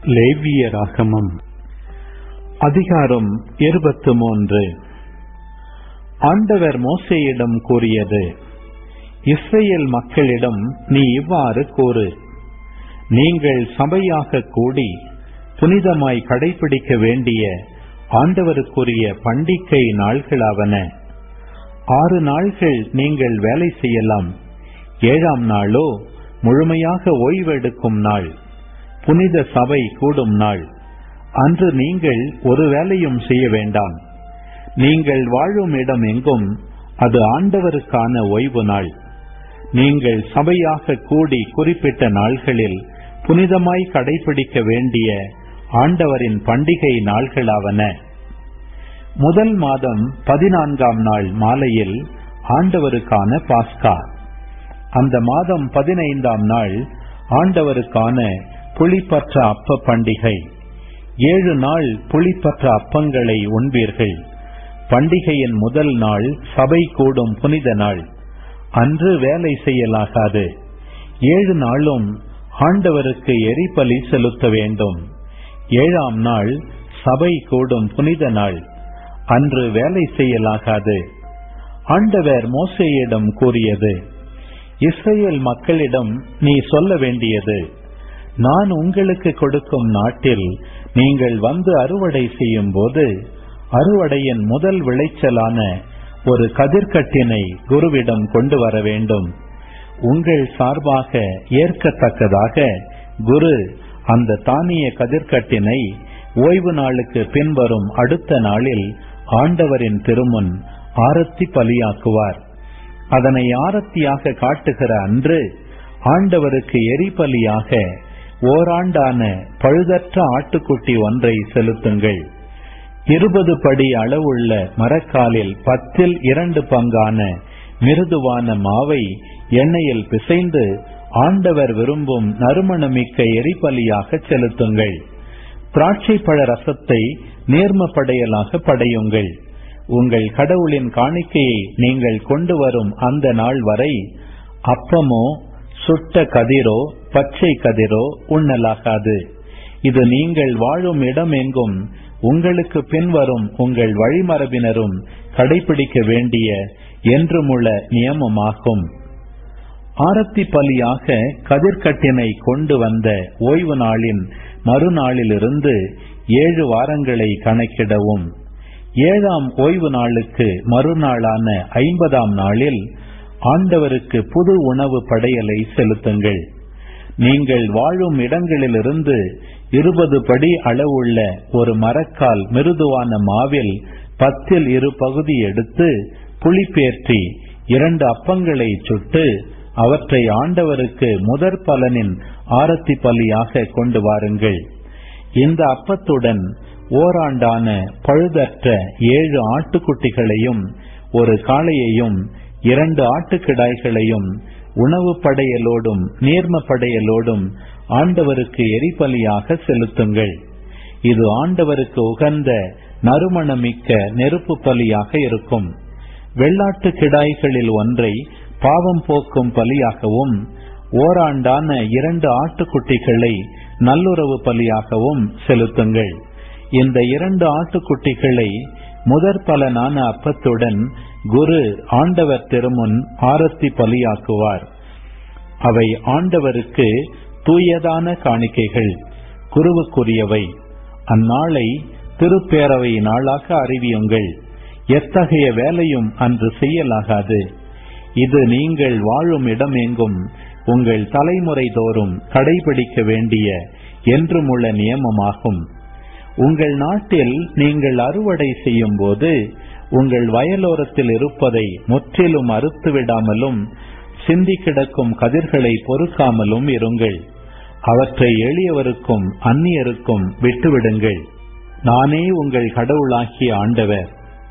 லேவியராகமம் அதிகாரம் இருபத்து மூன்று ஆண்டவர் மோசேயிடம் கூறியது இஸ்ரேல் மக்களிடம் நீ இவ்வாறு கூறு நீங்கள் சபையாக கூடி புனிதமாய் கடைபிடிக்க வேண்டிய ஆண்டவருக்குரிய பண்டிகை நாள்களாவன ஆறு நாள்கள் நீங்கள் வேலை செய்யலாம் ஏழாம் நாளோ முழுமையாக ஓய்வெடுக்கும் நாள் புனித சபை கூடும் நாள் அன்று நீங்கள் ஒரு வேலையும் செய்ய வேண்டாம் நீங்கள் வாழும் இடம் எங்கும் அது ஆண்டவருக்கான ஓய்வு நாள் நீங்கள் சபையாக கூடி குறிப்பிட்ட நாள்களில் புனிதமாய் கடைபிடிக்க வேண்டிய ஆண்டவரின் பண்டிகை நாள்களாவன முதல் மாதம் பதினான்காம் நாள் மாலையில் ஆண்டவருக்கான பாஸ்கா அந்த மாதம் பதினைந்தாம் நாள் ஆண்டவருக்கான புளிப்பற்ற அப்ப பண்டிகை ஏழு நாள் புளிப்பற்ற அப்பங்களை உண்பீர்கள் பண்டிகையின் முதல் நாள் சபை கூடும் புனித நாள் அன்று வேலை செய்யலாகாது ஏழு நாளும் ஆண்டவருக்கு எரிபலி செலுத்த வேண்டும் ஏழாம் நாள் சபை கூடும் புனித நாள் அன்று வேலை செய்யலாகாது ஆண்டவர் மோசேயிடம் கூறியது இஸ்ரேல் மக்களிடம் நீ சொல்ல வேண்டியது நான் உங்களுக்கு கொடுக்கும் நாட்டில் நீங்கள் வந்து அறுவடை செய்யும் போது அறுவடையின் முதல் விளைச்சலான ஒரு கதிர்கட்டினை குருவிடம் கொண்டு வர வேண்டும் உங்கள் சார்பாக ஏற்கத்தக்கதாக குரு அந்த தானிய கதிர்கட்டினை ஓய்வு நாளுக்கு பின்வரும் அடுத்த நாளில் ஆண்டவரின் திருமுன் ஆரத்தி பலியாக்குவார் அதனை ஆரத்தியாக காட்டுகிற அன்று ஆண்டவருக்கு எரிபலியாக ஓராண்டான பழுதற்ற ஆட்டுக்குட்டி ஒன்றை செலுத்துங்கள் இருபது படி அளவுள்ள மரக்காலில் பத்தில் இரண்டு பங்கான மிருதுவான மாவை எண்ணெயில் பிசைந்து ஆண்டவர் விரும்பும் நறுமணமிக்க எரிபலியாக செலுத்துங்கள் திராட்சை பழ ரசத்தை நேர்ம படையலாக படையுங்கள் உங்கள் கடவுளின் காணிக்கையை நீங்கள் கொண்டு வரும் அந்த நாள் வரை அப்பமோ சுட்ட கதிரோ பச்சை கதிரோ உண்ணலாகாது இது நீங்கள் வாழும் இடம் எங்கும் உங்களுக்கு பின்வரும் உங்கள் வழிமரபினரும் கடைபிடிக்க வேண்டிய என்றுமுள்ள நியமமாகும் ஆரத்தி பலியாக கதிர்கட்டினை கொண்டு வந்த ஓய்வு நாளின் மறுநாளிலிருந்து ஏழு வாரங்களை கணக்கிடவும் ஏழாம் ஓய்வு நாளுக்கு மறுநாளான ஐம்பதாம் நாளில் ஆண்டவருக்கு புது உணவு படையலை செலுத்துங்கள் நீங்கள் வாழும் இடங்களிலிருந்து இருபது படி அளவுள்ள ஒரு மரக்கால் மிருதுவான மாவில் பத்தில் இரு பகுதி எடுத்து புளிப்பேற்றி இரண்டு அப்பங்களை சுட்டு அவற்றை ஆண்டவருக்கு முதற் பலனின் ஆரத்தி பலியாக கொண்டு வாருங்கள் இந்த அப்பத்துடன் ஓராண்டான பழுதற்ற ஏழு ஆட்டுக்குட்டிகளையும் ஒரு காளையையும் இரண்டு ஆட்டுக்கிடாய்களையும் உணவு படையலோடும் நீர்ம படையலோடும் ஆண்டவருக்கு எரிபலியாக செலுத்துங்கள் இது ஆண்டவருக்கு உகந்த நறுமணமிக்க நெருப்பு பலியாக இருக்கும் வெள்ளாட்டு கிடாய்களில் ஒன்றை பாவம் போக்கும் பலியாகவும் ஓராண்டான இரண்டு ஆட்டுக்குட்டிகளை நல்லுறவு பலியாகவும் செலுத்துங்கள் இந்த இரண்டு ஆட்டுக்குட்டிகளை முதற் பலனான அப்பத்துடன் குரு ஆண்டவர் திருமுன் ஆரத்தி பலியாக்குவார் அவை ஆண்டவருக்கு தூயதான காணிக்கைகள் குருவுக்குரியவை அந்நாளை திருப்பேரவை நாளாக அறிவியுங்கள் எத்தகைய வேலையும் அன்று செய்யலாகாது இது நீங்கள் வாழும் இடம் எங்கும் உங்கள் தலைமுறை தோறும் கடைபிடிக்க வேண்டிய என்றுமுள்ள நியமமாகும் உங்கள் நாட்டில் நீங்கள் அறுவடை செய்யும் போது உங்கள் வயலோரத்தில் இருப்பதை முற்றிலும் அறுத்து விடாமலும் சிந்தி கிடக்கும் கதிர்களை பொறுக்காமலும் இருங்கள் அவற்றை எளியவருக்கும் அந்நியருக்கும் விட்டுவிடுங்கள் நானே உங்கள் கடவுளாகிய ஆண்டவர்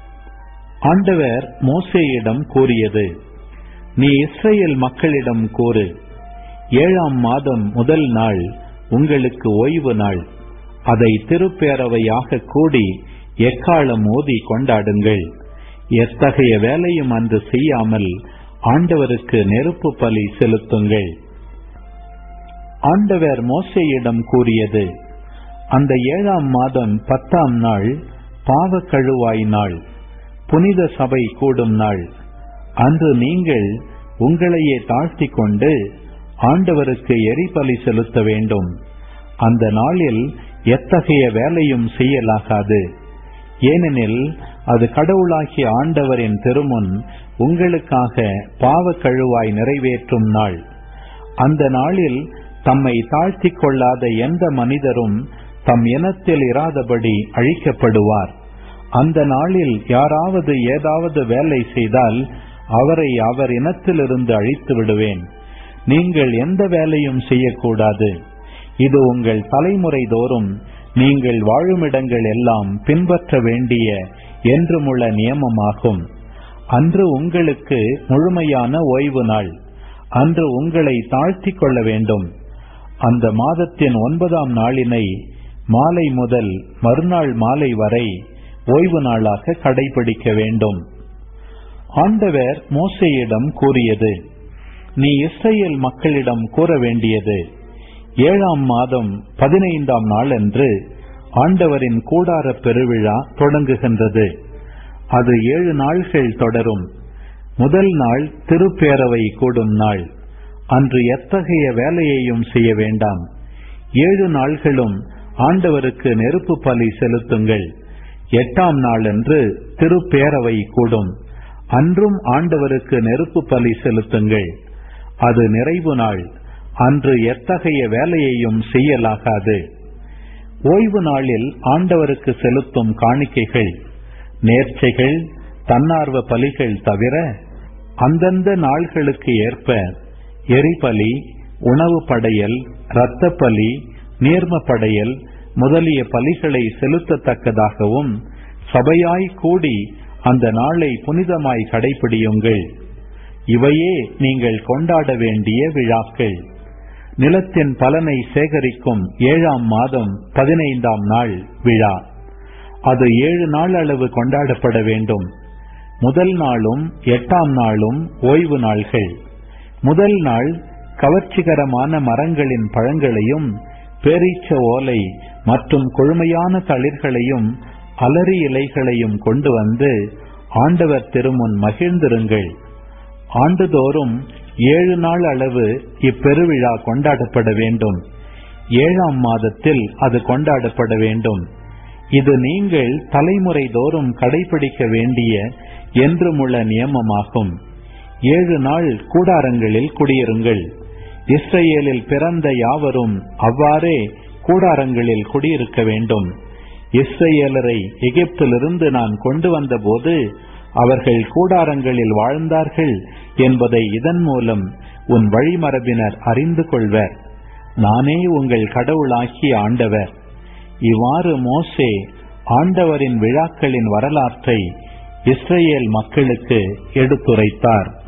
ஆண்டவர் மோசேயிடம் கூறியது நீ இஸ்ரேல் மக்களிடம் கூறு ஏழாம் மாதம் முதல் நாள் உங்களுக்கு ஓய்வு நாள் அதை திருப்பேரவையாக கூடி எக்காலம் மோதி கொண்டாடுங்கள் எத்தகைய வேலையும் அன்று செய்யாமல் ஆண்டவருக்கு நெருப்பு பலி செலுத்துங்கள் ஆண்டவர் மோசேயிடம் கூறியது அந்த ஏழாம் மாதம் பத்தாம் நாள் பாவ கழுவாய் நாள் புனித சபை கூடும் நாள் அன்று நீங்கள் உங்களையே தாழ்த்திக் கொண்டு ஆண்டவருக்கு எரிபலி செலுத்த வேண்டும் அந்த நாளில் எத்தகைய வேலையும் செய்யலாகாது ஏனெனில் அது கடவுளாகிய ஆண்டவரின் திருமுன் உங்களுக்காக பாவ கழுவாய் நிறைவேற்றும் நாள் அந்த நாளில் தம்மை தாழ்த்திக் கொள்ளாத எந்த மனிதரும் தம் இனத்தில் இராதபடி அழிக்கப்படுவார் அந்த நாளில் யாராவது ஏதாவது வேலை செய்தால் அவரை அவர் இனத்திலிருந்து அழித்து விடுவேன் நீங்கள் எந்த வேலையும் செய்யக்கூடாது இது உங்கள் தலைமுறை தோறும் நீங்கள் வாழுமிடங்கள் எல்லாம் பின்பற்ற வேண்டிய என்றுமுள்ள நியமமாகும் அன்று உங்களுக்கு முழுமையான ஓய்வு நாள் அன்று உங்களை தாழ்த்திக் கொள்ள வேண்டும் அந்த மாதத்தின் ஒன்பதாம் நாளினை மாலை முதல் மறுநாள் மாலை வரை ஓய்வு நாளாக கடைபிடிக்க வேண்டும் ஆண்டவர் மோசையிடம் கூறியது நீ இஸ்ரேல் மக்களிடம் கூற வேண்டியது ஏழாம் மாதம் பதினைந்தாம் நாளன்று ஆண்டவரின் கூடார பெருவிழா தொடங்குகின்றது அது ஏழு நாள்கள் தொடரும் முதல் நாள் திருப்பேரவை கூடும் நாள் அன்று எத்தகைய வேலையையும் செய்ய வேண்டாம் ஏழு நாள்களும் ஆண்டவருக்கு நெருப்பு பலி செலுத்துங்கள் எட்டாம் நாளன்று திருப்பேரவை கூடும் அன்றும் ஆண்டவருக்கு நெருப்பு பலி செலுத்துங்கள் அது நிறைவு நாள் அன்று எத்தகைய வேலையையும் செய்யலாகாது ஓய்வு நாளில் ஆண்டவருக்கு செலுத்தும் காணிக்கைகள் நேர்ச்சைகள் தன்னார்வ பலிகள் தவிர அந்தந்த நாள்களுக்கு ஏற்ப எரிபலி உணவு படையல் இரத்த பலி நீர்ம படையல் முதலிய பலிகளை செலுத்தத்தக்கதாகவும் சபையாய் கூடி அந்த நாளை புனிதமாய் கடைபிடியுங்கள் இவையே நீங்கள் கொண்டாட வேண்டிய விழாக்கள் நிலத்தின் பலனை சேகரிக்கும் ஏழாம் மாதம் பதினைந்தாம் நாள் விழா அது ஏழு நாள் அளவு கொண்டாடப்பட வேண்டும் முதல் நாளும் எட்டாம் நாளும் ஓய்வு நாள்கள் முதல் நாள் கவர்ச்சிகரமான மரங்களின் பழங்களையும் பேரீச்ச ஓலை மற்றும் கொழுமையான தளிர்களையும் அலரி இலைகளையும் கொண்டு வந்து ஆண்டவர் திருமுன் மகிழ்ந்திருங்கள் ஆண்டுதோறும் ஏழு நாள் அளவு இப்பெருவிழா கொண்டாடப்பட வேண்டும் ஏழாம் மாதத்தில் அது கொண்டாடப்பட வேண்டும் இது நீங்கள் தலைமுறை தோறும் கடைபிடிக்க வேண்டிய என்றுமுள்ள நியமமாகும் ஏழு நாள் கூடாரங்களில் குடியிருங்கள் இஸ்ரேலில் பிறந்த யாவரும் அவ்வாறே கூடாரங்களில் குடியிருக்க வேண்டும் இஸ்ரேலரை எகிப்திலிருந்து நான் கொண்டு வந்தபோது அவர்கள் கூடாரங்களில் வாழ்ந்தார்கள் என்பதை இதன் மூலம் உன் வழிமரபினர் அறிந்து கொள்வர் நானே உங்கள் கடவுளாகிய ஆண்டவர் இவ்வாறு மோசே ஆண்டவரின் விழாக்களின் வரலாற்றை இஸ்ரேல் மக்களுக்கு எடுத்துரைத்தார்